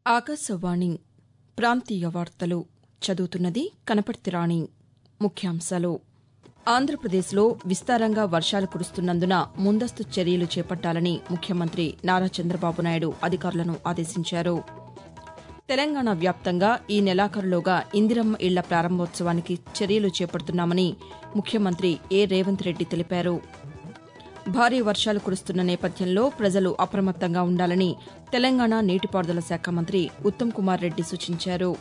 ఆకాశవాణి ప్రాంతీయ వార్తలు చదువుతున్నది కనపర్తి రాణి ముఖ్యాంశాలు ఆంధ్రప్రదేశ్లో విస్తారంగా వర్షాలు కురుస్తున్నందున ముందస్తు చర్యలు చేపట్టాలని ముఖ్యమంత్రి నారా చంద్రబాబు నాయుడు అధికారులను ఆదేశించారు తెలంగాణ వ్యాప్తంగా ఈ నెలాఖరులోగా ఇందిరమ్మ ఇళ్ల ప్రారంభోత్సవానికి చర్యలు చేపడుతున్నామని ముఖ్యమంత్రి ఏ రేవంత్ రెడ్డి తెలిపారు భారీ వర్షాలు కురుస్తున్న నేపథ్యంలో ప్రజలు అప్రమత్తంగా ఉండాలని తెలంగాణ నీటిపారుదల శాఖ మంత్రి ఉత్తమ్ కుమార్ రెడ్డి సూచించారు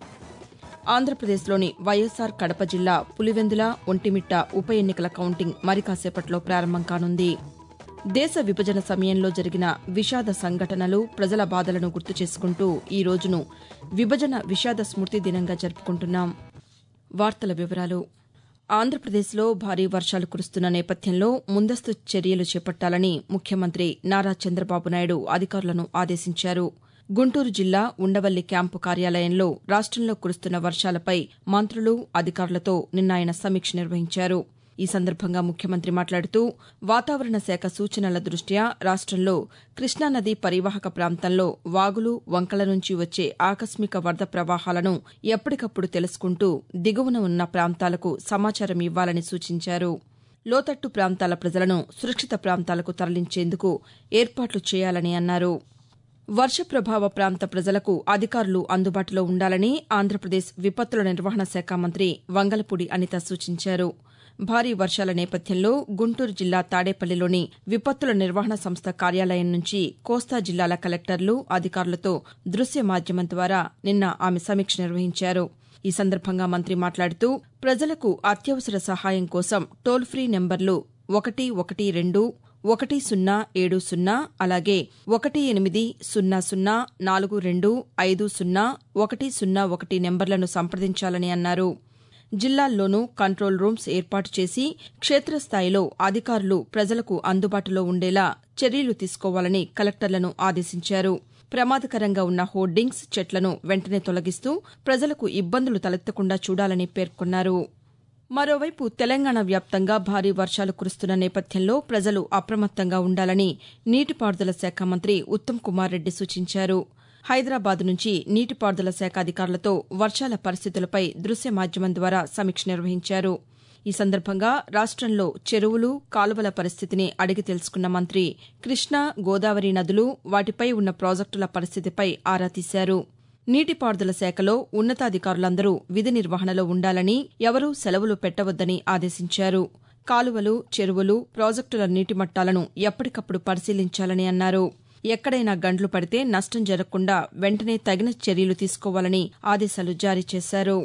ఆంధ్రప్రదేశ్లోని వైఎస్సార్ కడప జిల్లా పులివెందుల ఒంటిమిట్ట ఉప ఎన్నికల కౌంటింగ్ మరి కాసేపట్లో ప్రారంభం కానుంది దేశ విభజన సమయంలో జరిగిన విషాద సంఘటనలు ప్రజల బాధలను గుర్తు చేసుకుంటూ ఈ రోజును విభజన విషాద స్మృతి దినంగా జరుపుకుంటున్నాం వార్తల వివరాలు ఆంధ్రప్రదేశ్లో భారీ వర్షాలు కురుస్తున్న నేపథ్యంలో ముందస్తు చర్యలు చేపట్టాలని ముఖ్యమంత్రి నారా చంద్రబాబు నాయుడు అధికారులను ఆదేశించారు గుంటూరు జిల్లా ఉండవల్లి క్యాంపు కార్యాలయంలో రాష్టంలో కురుస్తున్న వర్షాలపై మంత్రులు అధికారులతో నిన్న ఆయన సమీక్ష నిర్వహించారు ఈ సందర్భంగా ముఖ్యమంత్రి మాట్లాడుతూ వాతావరణ శాఖ సూచనల దృష్ట్యా రాష్టంలో కృష్ణానది పరివాహక ప్రాంతంలో వాగులు వంకల నుంచి వచ్చే ఆకస్మిక వరద ప్రవాహాలను ఎప్పటికప్పుడు తెలుసుకుంటూ దిగువన ఉన్న ప్రాంతాలకు సమాచారం ఇవ్వాలని సూచించారు లోతట్టు ప్రాంతాల ప్రజలను సురక్షిత ప్రాంతాలకు తరలించేందుకు ఏర్పాట్లు చేయాలని అన్నారు వర్ష ప్రభావ ప్రాంత ప్రజలకు అధికారులు అందుబాటులో ఉండాలని ఆంధ్రప్రదేశ్ విపత్తుల నిర్వహణ శాఖ మంత్రి వంగలపూడి అనిత సూచించారు భారీ వర్షాల నేపథ్యంలో గుంటూరు జిల్లా తాడేపల్లిలోని విపత్తుల నిర్వహణ సంస్థ కార్యాలయం నుంచి కోస్తా జిల్లాల కలెక్టర్లు అధికారులతో దృశ్య మాధ్యమం ద్వారా నిన్న ఆమె సమీక్ష నిర్వహించారు ఈ సందర్భంగా మంత్రి మాట్లాడుతూ ప్రజలకు అత్యవసర సహాయం కోసం టోల్ ఫ్రీ నెంబర్లు ఒకటి ఒకటి రెండు ఒకటి సున్నా ఏడు సున్నా అలాగే ఒకటి ఎనిమిది సున్నా సున్నా నాలుగు రెండు ఐదు సున్నా ఒకటి సున్నా ఒకటి నెంబర్లను సంప్రదించాలని అన్నారు జిల్లాల్లోనూ కంట్రోల్ రూమ్స్ ఏర్పాటు చేసి క్షేత్రస్థాయిలో అధికారులు ప్రజలకు అందుబాటులో ఉండేలా చర్యలు తీసుకోవాలని కలెక్టర్లను ఆదేశించారు ప్రమాదకరంగా ఉన్న హోర్డింగ్స్ చెట్లను వెంటనే తొలగిస్తూ ప్రజలకు ఇబ్బందులు తలెత్తకుండా చూడాలని పేర్కొన్నారు మరోవైపు తెలంగాణ వ్యాప్తంగా భారీ వర్షాలు కురుస్తున్న నేపథ్యంలో ప్రజలు అప్రమత్తంగా ఉండాలని నీటిపారుదల శాఖ మంత్రి ఉత్తమ్ కుమార్ రెడ్డి సూచించారు హైదరాబాద్ నుంచి నీటిపారుదల శాఖ అధికారులతో వర్షాల పరిస్థితులపై దృశ్య మాధ్యమం ద్వారా సమీక్ష నిర్వహించారు ఈ సందర్భంగా రాష్టంలో చెరువులు కాలువల పరిస్థితిని అడిగి తెలుసుకున్న మంత్రి కృష్ణా గోదావరి నదులు వాటిపై ఉన్న ప్రాజెక్టుల పరిస్థితిపై ఆరా తీశారు నీటిపారుదల శాఖలో ఉన్నతాధికారులందరూ విధి నిర్వహణలో ఉండాలని ఎవరూ సెలవులు పెట్టవద్దని ఆదేశించారు కాలువలు చెరువులు ప్రాజెక్టుల నీటి మట్టాలను ఎప్పటికప్పుడు పరిశీలించాలని అన్నారు ఎక్కడైనా గండ్లు పడితే నష్టం జరగకుండా వెంటనే తగిన చర్యలు తీసుకోవాలని ఆదేశాలు జారీ చేశారు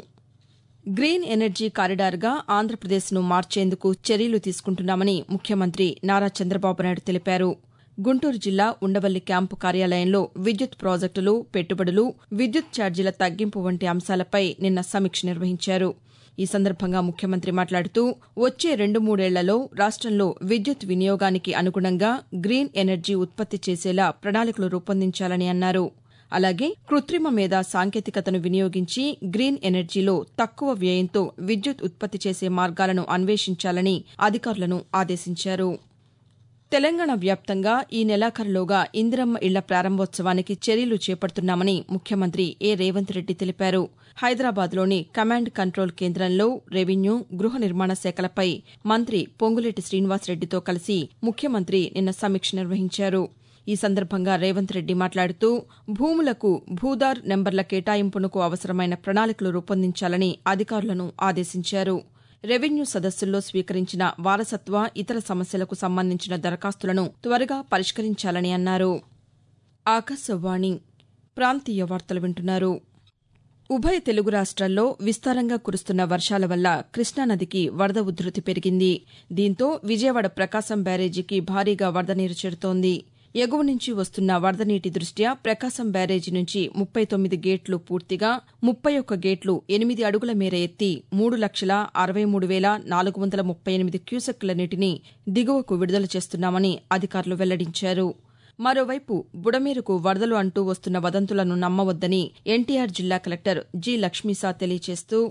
గ్రీన్ ఎనర్జీ కారిడార్గా ఆంధ్రప్రదేశ్ను మార్చేందుకు చర్యలు తీసుకుంటున్నామని ముఖ్యమంత్రి నారా చంద్రబాబు నాయుడు తెలిపారు గుంటూరు జిల్లా ఉండవల్లి క్యాంపు కార్యాలయంలో విద్యుత్ ప్రాజెక్టులు పెట్టుబడులు విద్యుత్ ఛార్జీల తగ్గింపు వంటి అంశాలపై నిన్న సమీక్ష నిర్వహించారు ఈ సందర్భంగా ముఖ్యమంత్రి మాట్లాడుతూ వచ్చే రెండు మూడేళ్లలో రాష్టంలో విద్యుత్ వినియోగానికి అనుగుణంగా గ్రీన్ ఎనర్జీ ఉత్పత్తి చేసేలా ప్రణాళికలు రూపొందించాలని అన్నారు అలాగే కృత్రిమ మేధ సాంకేతికతను వినియోగించి గ్రీన్ ఎనర్జీలో తక్కువ వ్యయంతో విద్యుత్ ఉత్పత్తి చేసే మార్గాలను అన్వేషించాలని అధికారులను ఆదేశించారు తెలంగాణ వ్యాప్తంగా ఈ నెలాఖరులోగా ఇందిరమ్మ ఇళ్ల ప్రారంభోత్సవానికి చర్యలు చేపడుతున్నామని ముఖ్యమంత్రి ఏ రేవంత్ రెడ్డి తెలిపారు హైదరాబాద్లోని కమాండ్ కంట్రోల్ కేంద్రంలో రెవెన్యూ గృహ నిర్మాణ శాఖలపై మంత్రి పొంగులేటి శ్రీనివాసరెడ్డితో కలిసి ముఖ్యమంత్రి నిన్న సమీక్ష నిర్వహించారు ఈ సందర్భంగా రేవంత్ రెడ్డి మాట్లాడుతూ భూములకు భూదార్ నెంబర్ల కేటాయింపునకు అవసరమైన ప్రణాళికలు రూపొందించాలని అధికారులను ఆదేశించారు రెవెన్యూ సదస్సుల్లో స్వీకరించిన వారసత్వ ఇతర సమస్యలకు సంబంధించిన దరఖాస్తులను త్వరగా పరిష్కరించాలని అన్నారు ఆకాశవాణి ప్రాంతీయ వార్తలు వింటున్నారు ఉభయ తెలుగు రాష్ట్రాల్లో విస్తారంగా కురుస్తున్న వర్షాల వల్ల కృష్ణానదికి వరద ఉధృతి పెరిగింది దీంతో విజయవాడ ప్రకాశం బ్యారేజీకి భారీగా వరద నీరు చేరుతోంది ఎగువ నుంచి వస్తున్న వరద నీటి దృష్ట్యా ప్రకాశం బ్యారేజీ నుంచి ముప్పై తొమ్మిది గేట్లు పూర్తిగా ముప్పై ఒక్క గేట్లు ఎనిమిది అడుగుల మేర ఎత్తి మూడు లక్షల అరవై మూడు వేల నాలుగు వందల ముప్పై ఎనిమిది క్యూసెక్కుల నీటిని దిగువకు విడుదల చేస్తున్నామని అధికారులు వెల్లడించారు మరోవైపు బుడమేరుకు వరదలు అంటూ వస్తున్న వదంతులను నమ్మవద్దని ఎన్టీఆర్ జిల్లా కలెక్టర్ జి లక్ష్మీసా తెలియజేస్తూ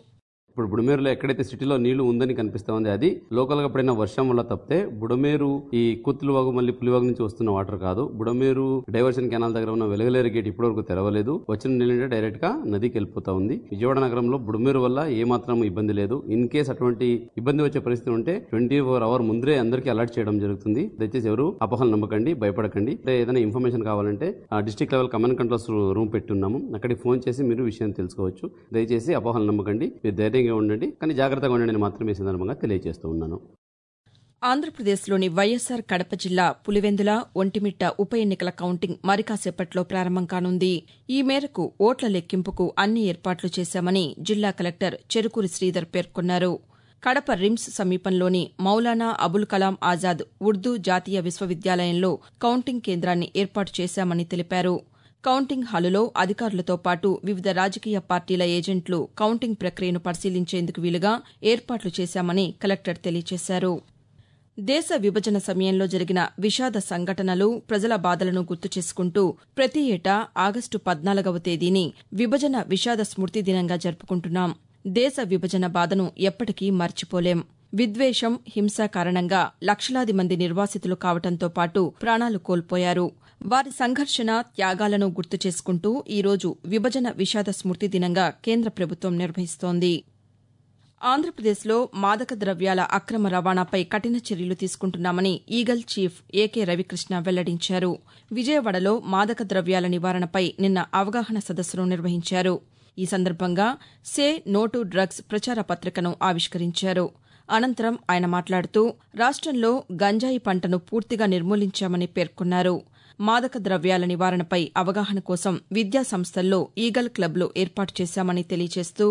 ఇప్పుడు బుడమేరులో ఎక్కడైతే సిటీలో నీళ్లు ఉందని కనిపిస్తా ఉంది అది లోకల్ గా పడిన వర్షం వల్ల తప్పితే బుడమేరు ఈ కుత్తులవాగు మళ్ళీ పులివాగు నుంచి వస్తున్న వాటర్ కాదు బుడమేరు డైవర్షన్ కెనాల్ దగ్గర ఉన్న వెలగలేరు గేట్ ఇప్పటివరకు తెరవలేదు వచ్చిన నీళ్ళు డైరెక్ట్ గా నదికి వెళ్ళిపోతా ఉంది విజయవాడ నగరంలో బుడమేరు వల్ల ఏ మాత్రం ఇబ్బంది లేదు ఇన్ కేస్ అటువంటి ఇబ్బంది వచ్చే పరిస్థితి ఉంటే ట్వంటీ ఫోర్ అవర్ ముందరే అందరికీ అలర్ట్ చేయడం జరుగుతుంది దయచేసి ఎవరు అపోహలు నమ్మకండి భయపడకండి అంటే ఏదైనా ఇన్ఫర్మేషన్ కావాలంటే district level command controls room పెట్టున్నాము అక్కడికి ఫోన్ చేసి మీరు విషయం తెలుసుకోవచ్చు దయచేసి అపోహలు నమ్మకండి మీరు ధైర్యంగా ఉండండి కానీ జాగ్రత్తగా ఉండండి అని మాత్రమే ఈ సందర్భంగా తెలియజేస్తూ ఉన్నాను ఆంధ్రప్రదేశ్లోని వైఎస్సార్ కడప జిల్లా పులివెందుల ఒంటిమిట్ట ఉప ఎన్నికల కౌంటింగ్ మరికాసేపట్లో ప్రారంభం కానుంది ఈ మేరకు ఓట్ల లెక్కింపుకు అన్ని ఏర్పాట్లు చేశామని జిల్లా కలెక్టర్ చెరుకూరి శ్రీధర్ పేర్కొన్నారు కడప రిమ్స్ సమీపంలోని మౌలానా అబుల్ కలాం ఆజాద్ ఉర్దూ జాతీయ విశ్వవిద్యాలయంలో కౌంటింగ్ కేంద్రాన్ని ఏర్పాటు చేశామని తెలిపారు కౌంటింగ్ హాలులో అధికారులతో పాటు వివిధ రాజకీయ పార్టీల ఏజెంట్లు కౌంటింగ్ ప్రక్రియను పరిశీలించేందుకు వీలుగా ఏర్పాట్లు చేశామని కలెక్టర్ తెలియజేశారు దేశ విభజన సమయంలో జరిగిన విషాద సంఘటనలు ప్రజల బాధలను గుర్తు చేసుకుంటూ ప్రతి ఏటా ఆగస్టు పద్నాలుగవ తేదీని విభజన విషాద స్మృతి దినంగా జరుపుకుంటున్నాం దేశ విభజన బాధను ఎప్పటికీ మర్చిపోలేం విద్వేషం హింస కారణంగా లక్షలాది మంది నిర్వాసితులు కావడంతో పాటు ప్రాణాలు కోల్పోయారు వారి సంఘర్షణ త్యాగాలను గుర్తు చేసుకుంటూ ఈరోజు విభజన విషాద స్మృతి దినంగా కేంద్ర ప్రభుత్వం నిర్వహిస్తోంది ఆంధ్రప్రదేశ్లో మాదక ద్రవ్యాల అక్రమ రవాణాపై కఠిన చర్యలు తీసుకుంటున్నామని ఈగల్ చీఫ్ ఏకే రవికృష్ణ వెల్లడించారు విజయవాడలో మాదక ద్రవ్యాల నివారణపై నిన్న అవగాహన సదస్సును నిర్వహించారు ఈ సందర్భంగా సే నో టు డ్రగ్స్ ప్రచార పత్రికను ఆవిష్కరించారు అనంతరం ఆయన మాట్లాడుతూ రాష్టంలో గంజాయి పంటను పూర్తిగా నిర్మూలించామని పేర్కొన్నారు మాదక ద్రవ్యాల నివారణపై అవగాహన కోసం విద్యా సంస్థల్లో ఈగల్ క్లబ్లు ఏర్పాటు చేశామని తెలియజేస్తూ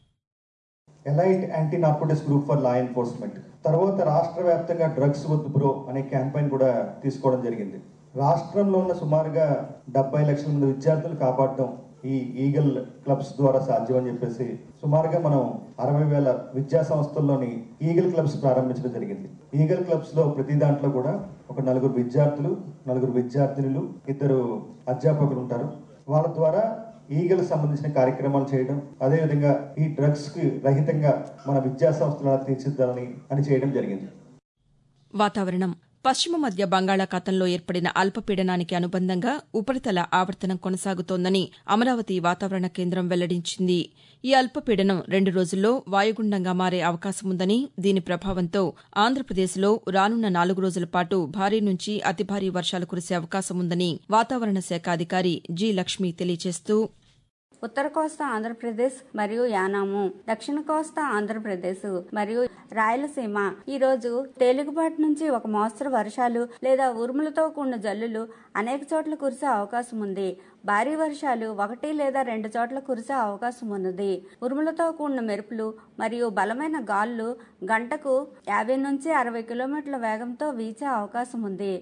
elite anti narcotics group for law enforcement తర్వాత రాష్ట్ర వ్యాప్తంగా డ్రగ్స్ వద్దు బ్రో అనే క్యాంపెయిన్ కూడా తీసుకోవడం జరిగింది రాష్ట్రంలో ఉన్న సుమారుగా డెబ్బై లక్షల మంది విద్యార్థులు కాపాడటం ఈ ఈగల్ క్లబ్స్ ద్వారా సాధ్యం అని చెప్పేసి సుమారుగా మనం అరవై వేల విద్యా సంస్థల్లోని ఈగల్ క్లబ్స్ ప్రారంభించడం జరిగింది ఈగల్ క్లబ్స్ లో ప్రతి దాంట్లో కూడా ఒక నలుగురు విద్యార్థులు నలుగురు విద్యార్థినులు ఇద్దరు అధ్యాపకులు ఉంటారు వాళ్ళ ద్వారా ఈగల్ సంబంధించిన కార్యక్రమాలు చేయడం అదేవిధంగా ఈ డ్రగ్స్ కి రహితంగా మన విద్యా సంస్థలను తీర్చిద్దామని అని చేయడం జరిగింది వాతావరణం పశ్చిమ మధ్య బంగాళాఖాతంలో ఏర్పడిన అల్పపీడనానికి అనుబంధంగా ఉపరితల ఆవర్తనం కొనసాగుతోందని అమరావతి వాతావరణ కేంద్రం వెల్లడించింది ఈ అల్పపీడనం రెండు రోజుల్లో వాయుగుండంగా మారే అవకాశముందని దీని ప్రభావంతో ఆంధ్రప్రదేశ్లో రానున్న నాలుగు రోజుల పాటు భారీ నుంచి అతి భారీ వర్షాలు కురిసే అవకాశముందని వాతావరణ శాఖ అధికారి జి లక్ష్మి తెలియజేస్తూ ఉత్తర కోస్తా ఆంధ్రప్రదేశ్ మరియు యానాము దక్షిణ కోస్తా ఆంధ్రప్రదేశ్ మరియు రాయలసీమ ఈ రోజు తేలికపాటి నుంచి ఒక మోస్తరు వర్షాలు లేదా ఉరుములతో కూడిన జల్లులు అనేక చోట్ల కురిసే అవకాశం ఉంది భారీ వర్షాలు ఒకటి లేదా రెండు చోట్ల కురిసే అవకాశం ఉన్నది ఉరుములతో కూడిన మెరుపులు మరియు బలమైన గాలులు గంటకు యాభై నుంచి అరవై కిలోమీటర్ల వేగంతో వీచే అవకాశం ఉంది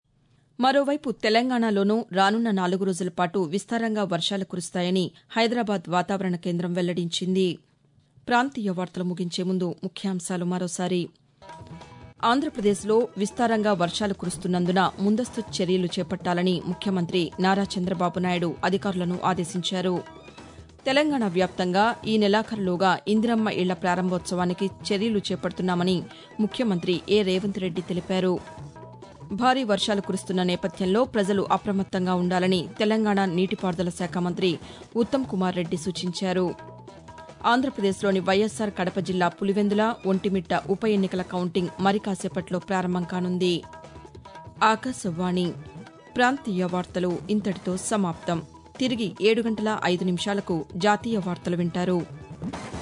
మరోవైపు తెలంగాణలోనూ రానున్న నాలుగు రోజుల పాటు విస్తారంగా వర్షాలు కురుస్తాయని హైదరాబాద్ వాతావరణ కేంద్రం వెల్లడించింది ప్రాంతీయ వార్తలు ముగించే ముందు ముఖ్యాంశాలు మరోసారి ఆంధ్రప్రదేశ్లో విస్తారంగా వర్షాలు కురుస్తున్నందున ముందస్తు చర్యలు చేపట్టాలని ముఖ్యమంత్రి నారా చంద్రబాబు నాయుడు అధికారులను ఆదేశించారు తెలంగాణ వ్యాప్తంగా ఈ నెలాఖరులోగా ఇందిరమ్మ ఇళ్ల ప్రారంభోత్సవానికి చర్యలు చేపడుతున్నామని ముఖ్యమంత్రి ఏ రేవంత్ రెడ్డి తెలిపారు భారీ వర్షాలు కురుస్తున్న నేపథ్యంలో ప్రజలు అప్రమత్తంగా ఉండాలని తెలంగాణ నీటిపారుదల శాఖ మంత్రి ఉత్తమ్ కుమార్ రెడ్డి సూచించారు ఆంధ్రప్రదేశ్లోని వైఎస్సార్ కడప జిల్లా పులివెందుల ఒంటిమిట్ట ఉప ఎన్నికల కౌంటింగ్ మరి కాసేపట్లో ప్రారంభం కానుంది ఆకాశవాణి ప్రాంతీయ వార్తలు ఇంతటితో సమాప్తం తిరిగి ఏడు గంటల ఐదు నిమిషాలకు జాతీయ వార్తలు వింటారు